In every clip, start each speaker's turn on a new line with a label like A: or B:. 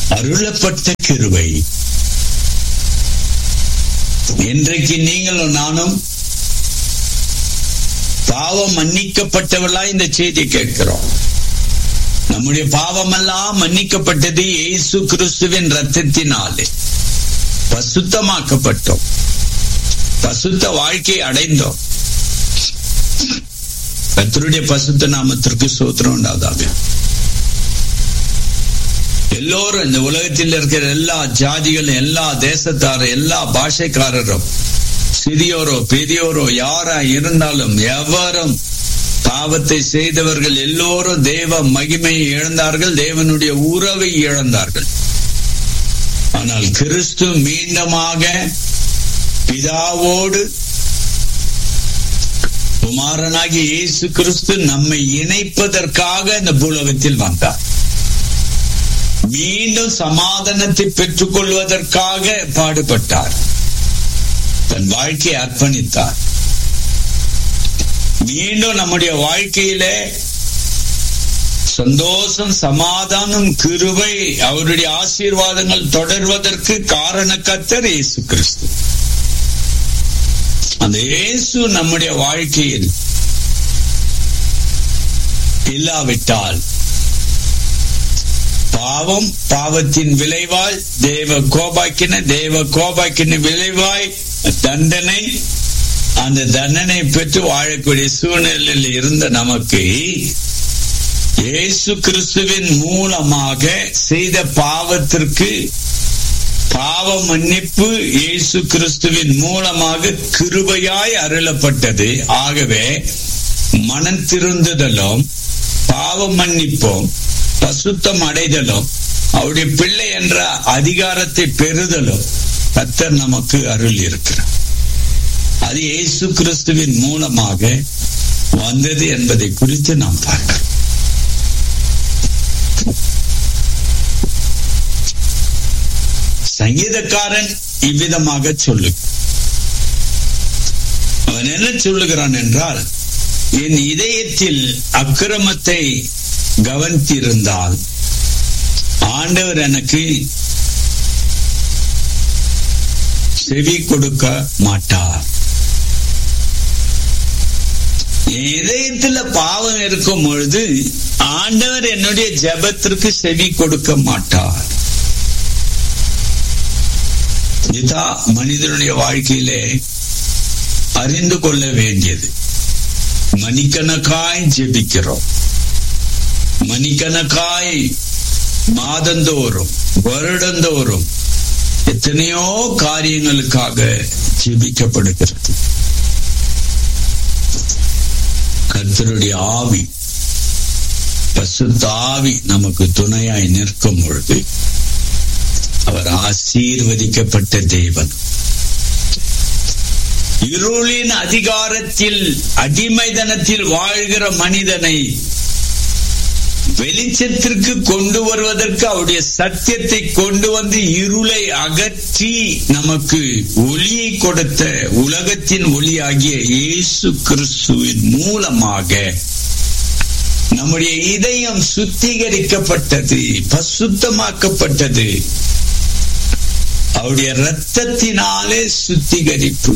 A: அருளப்பட்ட கிருபை இன்றைக்கு நீங்களும் நானும் பாவம் மன்னிக்கப்பட்டவர்களா இந்த செய்தி கேட்கிறோம் நம்முடைய பாவமெல்லாம் மன்னிக்கப்பட்டது இயேசு கிறிஸ்துவின் ரத்தத்தினாலே பசுத்தமாக்கப்பட்டோம் பசுத்த வாழ்க்கை அடைந்தோம் கத்தருடைய பசுத்த நாமத்திற்கு சோத்திரம் உண்டாதாக எல்லோரும் இந்த உலகத்தில் இருக்கிற எல்லா ஜாதிகளும் எல்லா தேசத்தாரும் எல்லா பாஷைக்காரரும் சிறியோரோ பெரியோரோ யாரா இருந்தாலும் எவரும் பாவத்தை செய்தவர்கள் எல்லோரும் தேவ மகிமையை இழந்தார்கள் தேவனுடைய உறவை இழந்தார்கள் ஆனால் கிறிஸ்து மீண்டுமாக பிதாவோடு குமாரனாகிய இயேசு கிறிஸ்து நம்மை இணைப்பதற்காக இந்த பூலோகத்தில் வந்தார் மீண்டும் சமாதானத்தை பெற்றுக் கொள்வதற்காக பாடுபட்டார் தன் வாழ்க்கையை அர்ப்பணித்தார் மீண்டும் நம்முடைய வாழ்க்கையிலே சந்தோஷம் சமாதானம் கிருபை அவருடைய ஆசீர்வாதங்கள் தொடர்வதற்கு காரண கத்தர் இயேசு கிறிஸ்து அந்த இயேசு நம்முடைய வாழ்க்கையில் இல்லாவிட்டால் பாவம் பாவத்தின் விளைவால் தேவ கோபாக்கின தேவ கோபாக்கின விளைவாய் தண்டனை அந்த தண்டனை பெற்று வாழக்கூடிய சூழ்நிலையில் இருந்த நமக்கு இயேசு கிறிஸ்துவின் மூலமாக செய்த பாவத்திற்கு பாவ மன்னிப்பு இயேசு கிறிஸ்துவின் மூலமாக கிருபையாய் அருளப்பட்டது ஆகவே மனம் திருந்துதலும் பாவ மன்னிப்பும் பசுத்தம் அடைதலும் அவருடைய பிள்ளை என்ற அதிகாரத்தை பெறுதலும் கத்தர் நமக்கு அருள் இருக்கிறார் அது இயேசு கிறிஸ்துவின் மூலமாக வந்தது என்பதை குறித்து நாம் பார்க்கிறோம் சங்கீதக்காரன் இவ்விதமாக சொல்லு அவன் என்ன சொல்லுகிறான் என்றால் என் இதயத்தில் அக்கிரமத்தை கவனித்திருந்தால் ஆண்டவர் எனக்கு செவி கொடுக்க மாட்டார் என் இதயத்துல பாவம் இருக்கும் பொழுது ஆண்டவர் என்னுடைய ஜபத்திற்கு செவி கொடுக்க மாட்டார் இதுதான் மனிதனுடைய வாழ்க்கையிலே அறிந்து கொள்ள வேண்டியது மணிக்கணக்காய் ஜெபிக்கிறோம் மணிக்கணக்காய் மாதந்தோறும் வருடந்தோறும் எத்தனையோ காரியங்களுக்காக ஜெபிக்கப்படுகிறது கர்த்தருடைய ஆவி பசுத்த ஆவி நமக்கு துணையாய் நிற்கும் பொழுது அவர் ஆசீர்வதிக்கப்பட்ட தேவன் இருளின் அதிகாரத்தில் அடிமைதனத்தில் வாழ்கிற மனிதனை வெளிச்சத்திற்கு கொண்டு வருவதற்கு அவருடைய சத்தியத்தை கொண்டு வந்து இருளை அகற்றி நமக்கு ஒளியை கொடுத்த உலகத்தின் ஒளியாகிய இயேசு கிறிஸ்துவின் மூலமாக நம்முடைய இதயம் சுத்திகரிக்கப்பட்டது பசுத்தமாக்கப்பட்டது அவருடைய ரத்தத்தினாலே சுத்திகரிப்பு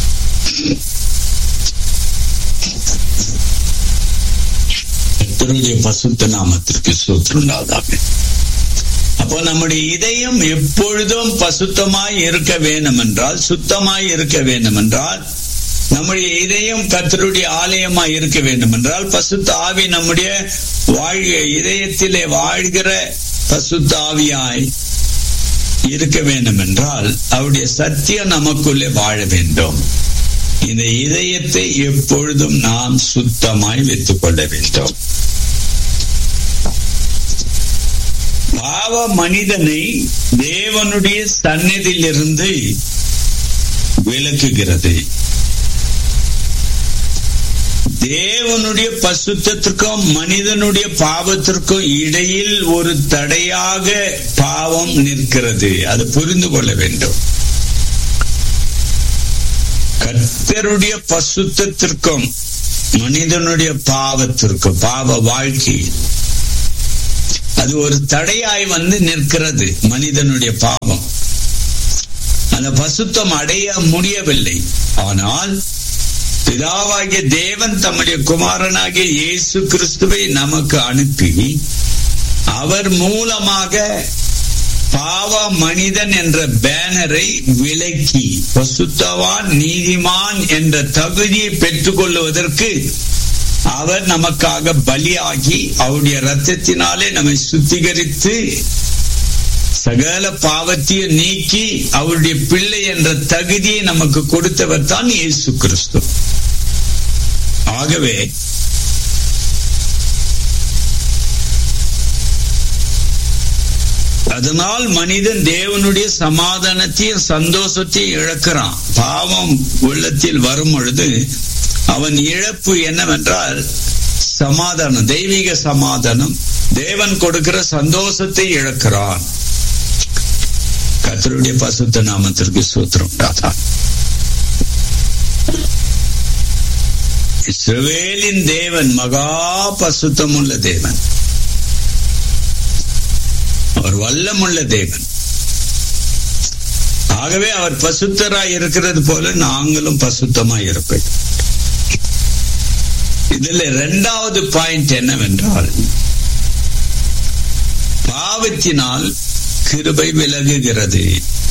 A: கர்த்தருடைய பசுத்த நாமத்திற்கு சோற்றுண்டாதாக அப்போ நம்முடைய இதயம் எப்பொழுதும் பசுத்தமாய் இருக்க வேண்டும் என்றால் சுத்தமாய் இருக்க வேண்டும் என்றால் நம்முடைய இதயம் கர்த்தருடைய ஆலயமாய் இருக்க வேண்டும் என்றால் பசுத்த ஆவி நம்முடைய வாழ்க இதயத்திலே வாழ்கிற பசுத்த ஆவியாய் இருக்க வேண்டும் என்றால் அவருடைய சத்தியம் நமக்குள்ளே வாழ வேண்டும் இந்த இதயத்தை எப்பொழுதும் நாம் சுத்தமாய் வைத்துக் கொள்ள வேண்டும் பாவ மனிதனை தேவனுடைய சந்நிதியிலிருந்து விலக்குகிறது தேவனுடைய பசுத்தத்திற்கும் மனிதனுடைய பாவத்திற்கும் இடையில் ஒரு தடையாக பாவம் நிற்கிறது அது புரிந்து கொள்ள வேண்டும் கர்த்தருடைய பசுத்தத்திற்கும் மனிதனுடைய பாவத்திற்கும் பாவ வாழ்க்கை அது ஒரு தடையாய் வந்து நிற்கிறது மனிதனுடைய பாவம் அந்த பசுத்தம் அடைய முடியவில்லை ஆனால் பிதாவாகிய தேவன் தம்முடைய குமாரனாகிய இயேசு கிறிஸ்துவை நமக்கு அனுப்பி அவர் மூலமாக பாவ மனிதன் என்ற பேனரை விலக்கி பசுத்தவான் நீதிமான் என்ற தகுதியை பெற்றுக் கொள்வதற்கு அவர் நமக்காக பலியாகி அவருடைய ரத்தத்தினாலே நம்மை சுத்திகரித்து சகல பாவத்தையும் நீக்கி அவருடைய பிள்ளை என்ற தகுதியை நமக்கு கொடுத்தவர் தான் இயேசு கிறிஸ்து ஆகவே அதனால் மனிதன் தேவனுடைய சமாதானத்தையும் சந்தோஷத்தையும் இழக்கிறான் பாவம் உள்ளத்தில் வரும் பொழுது அவன் இழப்பு என்னவென்றால் சமாதானம் தெய்வீக சமாதானம் தேவன் கொடுக்கிற சந்தோஷத்தை இழக்கிறான் கத்தருடைய பசுத்த நாமத்திற்கு சூத்திரம் ராதா இஸ்ரவேலின் தேவன் மகா பசுத்தம் உள்ள தேவன் அவர் வல்லமுள்ள தேவன் ஆகவே அவர் பசுத்தராய் இருக்கிறது போல நாங்களும் பசுத்தமாய் இருப்பேன் இதுல இரண்டாவது பாயிண்ட் என்னவென்றால் பாவத்தினால் கிருபை விலகுகிறது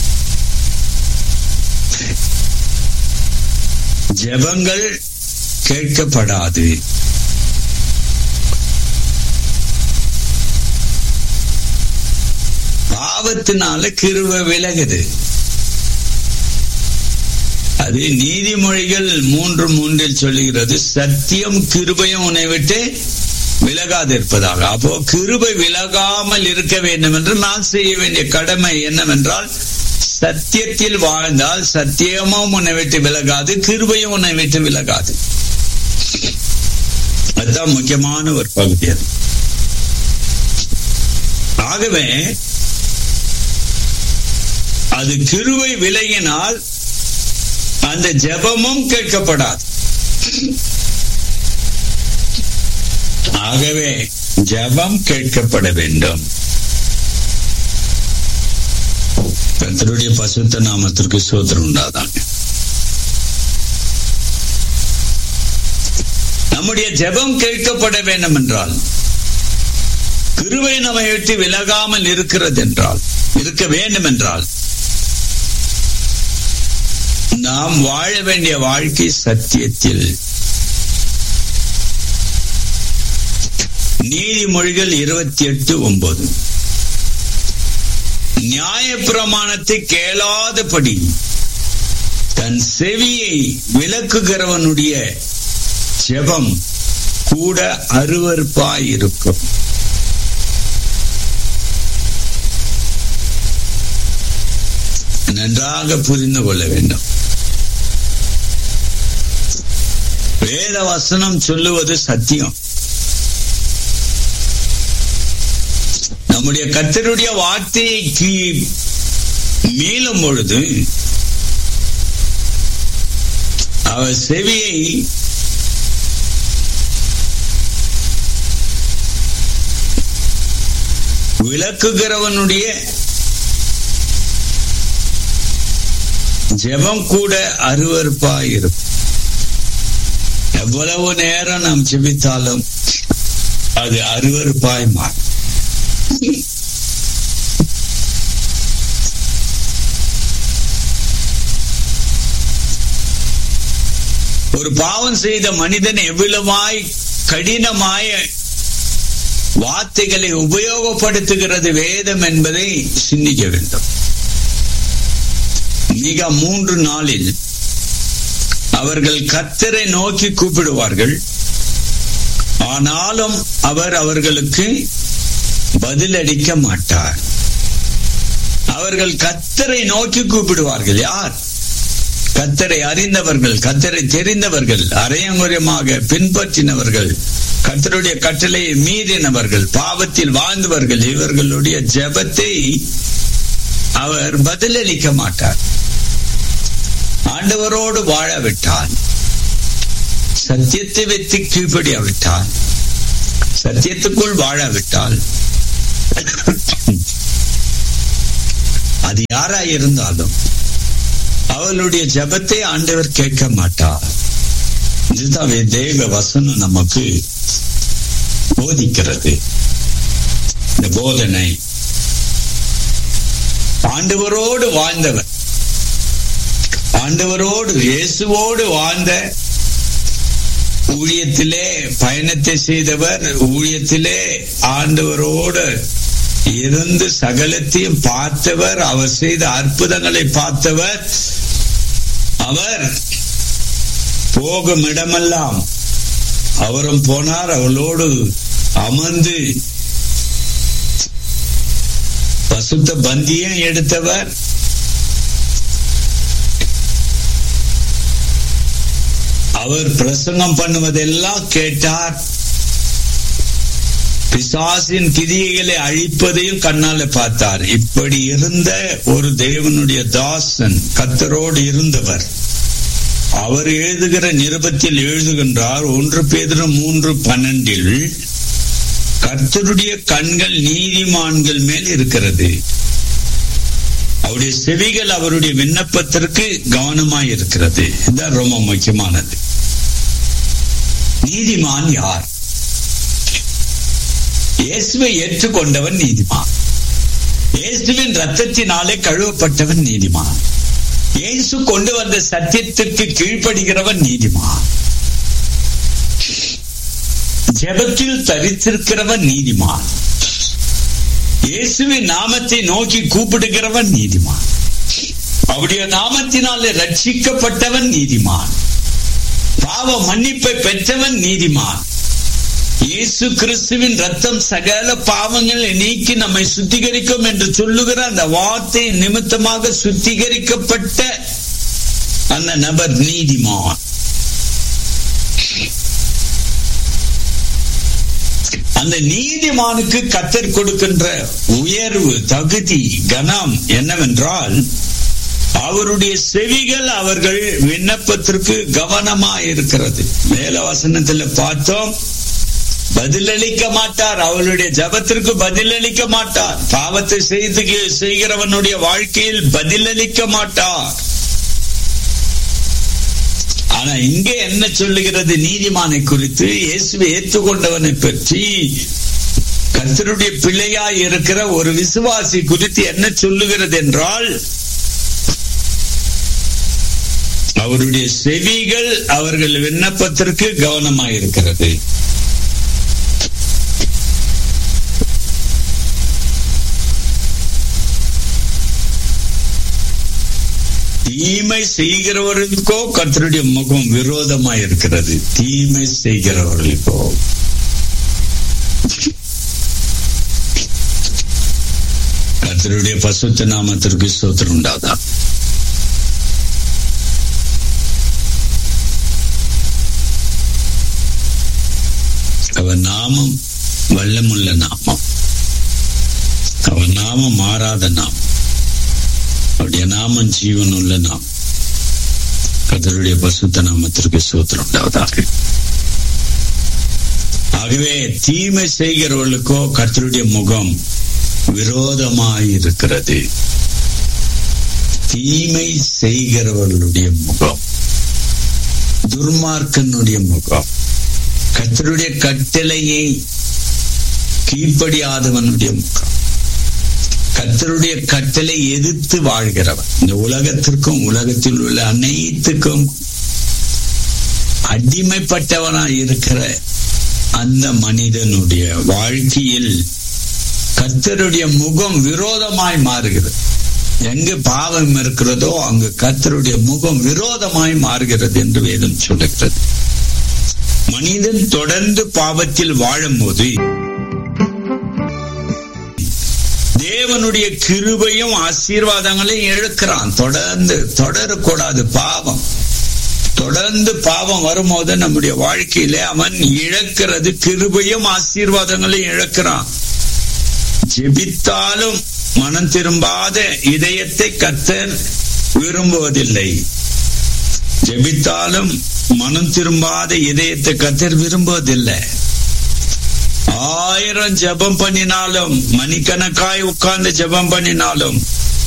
A: ஜெபங்கள் கேட்கப்படாது பாவத்தினால கிருபை விலகுது அது நீதிமொழிகள் மூன்று மூன்றில் சொல்லுகிறது சத்தியம் கிருபையும் உன்னை விட்டு விலகாது இருப்பதாக அப்போ கிருபை விலகாமல் இருக்க வேண்டும் என்று நான் செய்ய வேண்டிய கடமை என்னவென்றால் சத்தியத்தில் வாழ்ந்தால் சத்தியமும் உன்னை விட்டு விலகாது கிருபையும் உன்னை விட்டு விலகாது அதுதான் முக்கியமான ஒரு பகுதி அது ஆகவே அது கிருவை விலகினால் அந்த ஜெபமும் கேட்கப்படாது ஆகவே ஜெபம் கேட்கப்பட வேண்டும் கத்தருடைய பசுத்த நாமத்திற்கு சோதரம் உண்டாதாங்க நம்முடைய ஜெபம் கேட்கப்பட வேண்டும் என்றால் கிருவை நம்மை விட்டு விலகாமல் இருக்கிறது என்றால் இருக்க வேண்டும் என்றால் நாம் வாழ வேண்டிய வாழ்க்கை சத்தியத்தில் நீதிமொழிகள் இருபத்தி எட்டு ஒன்பது நியாய பிரமாணத்தை கேளாதபடி தன் செவியை விளக்குகிறவனுடைய ஜெபம் கூட அருவறுப்பாய் இருக்கும் நன்றாக புரிந்து கொள்ள வேண்டும் வேத வசனம் சொல்லுவது சத்தியம் நம்முடைய கத்தருடைய வார்த்தைக்கு மீளும் பொழுது அவர் செவியை விளக்குகிறவனுடைய ஜெபம் கூட அருவறுப்பா இருக்கும் எவ்வளவு நேரம் நாம் ஜெபித்தாலும் அது அருவறுப்பாய் மாறும் ஒரு பாவம் செய்த மனிதன் எவ்வளவாய் கடினமாய் வார்த்தைகளை உபயோகப்படுத்துகிறது வேதம் என்பதை சிந்திக்க வேண்டும் மிக மூன்று நாளில் அவர்கள் கத்தரை நோக்கி கூப்பிடுவார்கள் ஆனாலும் அவர் அவர்களுக்கு பதிலளிக்க மாட்டார் அவர்கள் கத்தரை நோக்கி கூப்பிடுவார்கள் யார் கத்தரை அறிந்தவர்கள் கத்தரை தெரிந்தவர்கள் அரையங்குறையமாக பின்பற்றினவர்கள் கத்தருடைய கட்டளையை மீறினவர்கள் பாவத்தில் வாழ்ந்தவர்கள் இவர்களுடைய ஜெபத்தை அவர் பதிலளிக்க மாட்டார் ஆண்டவரோடு வாழவிட்டால் சத்தியத்தை வைத்து கீழ்படியாவிட்டால் சத்தியத்துக்குள் வாழாவிட்டால் அது யாரா இருந்தாலும் அவளுடைய ஜபத்தை ஆண்டவர் கேட்க மாட்டார் இதுதான் தேவ வசனம் நமக்கு போதிக்கிறது இந்த போதனை ஆண்டவரோடு வாழ்ந்தவர் ஆண்டவரோடு இயேசுவோடு வாழ்ந்த ஊழியத்திலே பயணத்தை செய்தவர் ஊழியத்திலே ஆண்டவரோடு இருந்து சகலத்தையும் பார்த்தவர் அவர் செய்த அற்புதங்களை பார்த்தவர் அவர் போகும் இடமெல்லாம் அவரும் போனார் அவளோடு அமர்ந்து பசுத்த பந்தியும் எடுத்தவர் அவர் பிரசங்கம் பண்ணுவதெல்லாம் கேட்டார் பிசாசின் கிரியைகளை அழிப்பதையும் கண்ணால பார்த்தார் இப்படி இருந்த ஒரு தேவனுடைய தாசன் கத்தரோடு இருந்தவர் அவர் எழுதுகிற நிருபத்தில் எழுதுகின்றார் ஒன்று பேதரும் மூன்று பன்னெண்டில் கர்த்தருடைய கண்கள் நீதிமான்கள் மேல் இருக்கிறது அவருடைய செவிகள் அவருடைய விண்ணப்பத்திற்கு கவனமாய் இருக்கிறது இதுதான் ரொம்ப முக்கியமானது நீதிமான் யார் இயேசுவை ஏற்றுக்கொண்டவன் நீதிமான் இயேசுவின் ரத்தத்தினாலே கழுவப்பட்டவன் நீதிமான் இயேசு கொண்டு வந்த சத்தியத்திற்கு கீழ்ப்படுகிறவன் நீதிமான் ஜெபத்தில் தரித்திருக்கிறவன் நீதிமான் இயேசுவின் நாமத்தை நோக்கி கூப்பிடுகிறவன் நீதிமான் அவருடைய நாமத்தினாலே ரட்சிக்கப்பட்டவன் நீதிமான் பாவ மன்னிப்பை பெற்றவன் நீதிமான் இயேசு கிறிஸ்துவின் ரத்தம் சகல பாவங்களை நீக்கி நம்மை சுத்திகரிக்கும் என்று சொல்லுகிற அந்த வார்த்தை நிமித்தமாக சுத்திகரிக்கப்பட்ட அந்த நபர் நீதிமான் அந்த நீதிமானுக்கு கத்தர் கொடுக்கின்ற உயர்வு தகுதி கனம் என்னவென்றால் அவருடைய செவிகள் அவர்கள் விண்ணப்பத்திற்கு கவனமா இருக்கிறது மேல வசனத்துல பார்த்தோம் பதிலளிக்க மாட்டார் அவளுடைய ஜபத்திற்கு பதிலளிக்க மாட்டார் பாவத்தை செய்து செய்கிறவனுடைய வாழ்க்கையில் பதிலளிக்க மாட்டார் ஆனா இங்கே என்ன சொல்லுகிறது நீதிமானை குறித்து இயேசுவை ஏற்றுக்கொண்டவனை பற்றி கத்தருடைய பிள்ளையாய் இருக்கிற ஒரு விசுவாசி குறித்து என்ன சொல்லுகிறது என்றால் அவருடைய செவிகள் அவர்கள் விண்ணப்பத்திற்கு கவனமாயிருக்கிறது தீமை செய்கிறவர்களுக்கோ கர்த்தருடைய முகம் விரோதமா இருக்கிறது தீமை செய்கிறவர்களுக்கோ கர்த்தருடைய பசுத்த நாமத்திற்கு சோத்திரம் உண்டாதா அவன் நாமம் வல்லமுள்ள நாமம் அவன் நாமம் மாறாத நாமம் அவருடைய நாமம் ஜீவன் உள்ள நாம் கதருடைய பசுத்த நாமத்திற்கு சோத்திரம் உண்டாவதாக ஆகவே தீமை செய்கிறவர்களுக்கோ கர்த்தருடைய முகம் விரோதமாய் இருக்கிறது தீமை செய்கிறவர்களுடைய முகம் துர்மார்க்கனுடைய முகம் கர்த்தருடைய கட்டளையை கீழ்ப்படியாதவனுடைய முகம் கத்தருடைய கட்டளை எதிர்த்து வாழ்கிறவன் இந்த உலகத்திற்கும் உலகத்தில் உள்ள அனைத்துக்கும் அடிமைப்பட்டவனாய் இருக்கிற அந்த மனிதனுடைய வாழ்க்கையில் கத்தருடைய முகம் விரோதமாய் மாறுகிறது எங்கு பாவம் இருக்கிறதோ அங்கு கத்தருடைய முகம் விரோதமாய் மாறுகிறது என்று வேதம் சொல்லுகிறது மனிதன் தொடர்ந்து பாவத்தில் வாழும் போது தேவனுடைய கிருபையும் ஆசீர்வாதங்களையும் இழக்கிறான் தொடர்ந்து தொடரக்கூடாது பாவம் தொடர்ந்து பாவம் வரும்போது நம்முடைய வாழ்க்கையில அவன் இழக்கிறது கிருபையும் ஆசீர்வாதங்களையும் இழக்கிறான் ஜெபித்தாலும் மனம் திரும்பாத இதயத்தை கத்தர் விரும்புவதில்லை ஜெபித்தாலும் மனம் திரும்பாத இதயத்தை கத்தர் விரும்புவதில்லை ஆயிரம் ஜெபம் பண்ணினாலும் மணிக்கணக்காய் உட்கார்ந்து ஜெபம் பண்ணினாலும்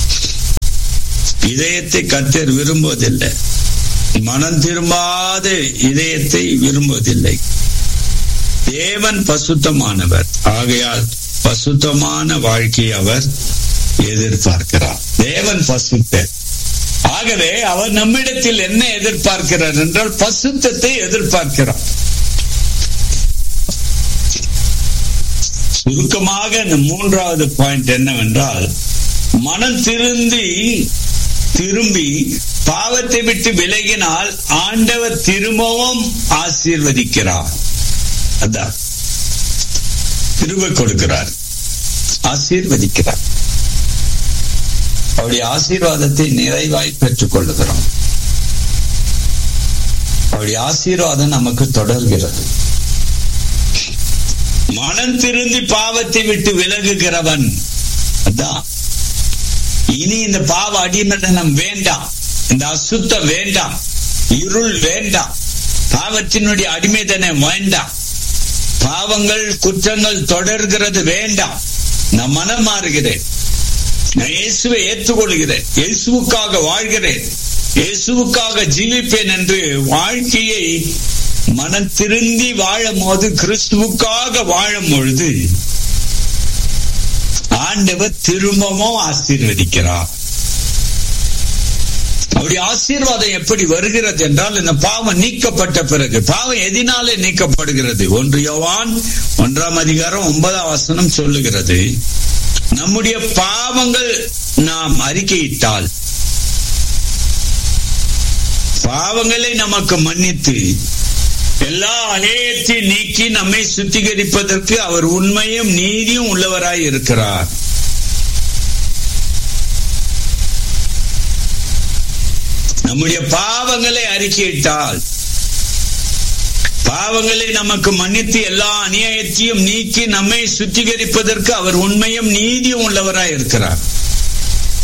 A: இதயத்தை கத்தர் விரும்புவதில்லை மனம் திரும்பாத இதயத்தை விரும்புவதில்லை தேவன் பசுத்தமானவர் ஆகையால் பசுத்தமான வாழ்க்கையை அவர் எதிர்பார்க்கிறார் தேவன் பசுத்தர் ஆகவே அவர் நம்மிடத்தில் என்ன எதிர்பார்க்கிறார் என்றால் பசுத்தத்தை எதிர்பார்க்கிறார் சுருக்கமாக இந்த மூன்றாவது பாயிண்ட் என்னவென்றால் மனம் திருந்தி திரும்பி பாவத்தை விட்டு விலகினால் ஆண்டவர் திரும்பவும் ஆசீர்வதிக்கிறார் அதான் திரும்ப கொடுக்கிறார் ஆசீர்வதிக்கிறார் அவருடைய ஆசீர்வாதத்தை நிறைவாய் பெற்றுக் கொள்ளுகிறோம் அவருடைய ஆசீர்வாதம் நமக்கு தொடர்கிறது மனம் திருந்தி பாவத்தை விட்டு விலகுகிறவன் அதான் இனி இந்த பாவ அடிமதனம் வேண்டாம் இந்த அசுத்தம் வேண்டாம் இருள் வேண்டாம் பாவத்தினுடைய அடிமைதனம் வேண்டாம் பாவங்கள் குற்றங்கள் தொடர்கிறது வேண்டாம் நான் மனம் மாறுகிறேன் நான் இயேசுவை ஏற்றுக்கொள்கிறேன் இயேசுவுக்காக வாழ்கிறேன் இயேசுவுக்காக ஜீவிப்பேன் என்று வாழ்க்கையை மனம் திருந்தி வாழும் போது கிறிஸ்துவுக்காக வாழும் பொழுது ஆண்டவர் திரும்பவும் ஆசீர்வதிக்கிறார் அவருடைய ஆசீர்வாதம் எப்படி வருகிறது என்றால் இந்த பாவம் நீக்கப்பட்ட பிறகு பாவம் எதினாலே நீக்கப்படுகிறது ஒன்று யோவான் ஒன்றாம் அதிகாரம் ஒன்பதாம் வசனம் சொல்லுகிறது நம்முடைய பாவங்கள் நாம் அறிக்கையிட்டால் பாவங்களை நமக்கு மன்னித்து எல்லா அநேகத்தையும் நீக்கி நம்மை சுத்திகரிப்பதற்கு அவர் உண்மையும் நீதியும் உள்ளவராய் இருக்கிறார் நம்முடைய பாவங்களை அறிக்கையிட்டால் பாவங்களை நமக்கு மன்னித்து எல்லா அநியாயத்தையும் நீக்கி நம்மை சுத்திகரிப்பதற்கு அவர் உண்மையும் நீதியும் உள்ளவராய் இருக்கிறார்